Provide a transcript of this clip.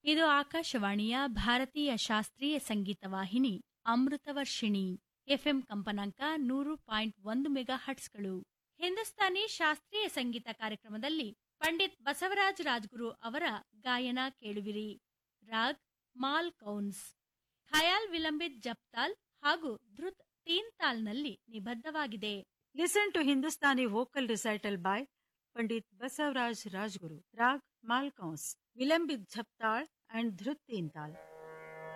ಇದು ಆಕಾಶವಾಣಿಯ ಭಾರತೀಯ ಶಾಸ್ತ್ರೀಯ ಸಂಗೀತ ವಾಹಿನಿ ಅಮೃತವರ್ಷಿಣಿ ಎಫ್ಎಂ ಕಂಪನಾಂಕ ನೂರು ಪಾಯಿಂಟ್ ಒಂದು ಮೆಗಾ ಹಟ್ಸ್ಗಳು ಹಿಂದೂಸ್ತಾನಿ ಶಾಸ್ತ್ರೀಯ ಸಂಗೀತ ಕಾರ್ಯಕ್ರಮದಲ್ಲಿ ಪಂಡಿತ್ ಬಸವರಾಜ್ ರಾಜ್ಗುರು ಅವರ ಗಾಯನ ಕೇಳುವಿರಿ ರಾಗ್ ಮಾಲ್ ಕೌನ್ಸ್ ಖಯಾಲ್ ವಿಲಂಬಿತ್ ಜಪ್ತಾಲ್ ಹಾಗೂ Drut ತೀನ್ ತಾಲ್ನಲ್ಲಿ ನಿಬದ್ಧವಾಗಿದೆ Listen to Hindustani vocal recital by Pandit Basavraj Rajguru, Rag Malkaus, Vilambit Jhaptal and Dhrutintal.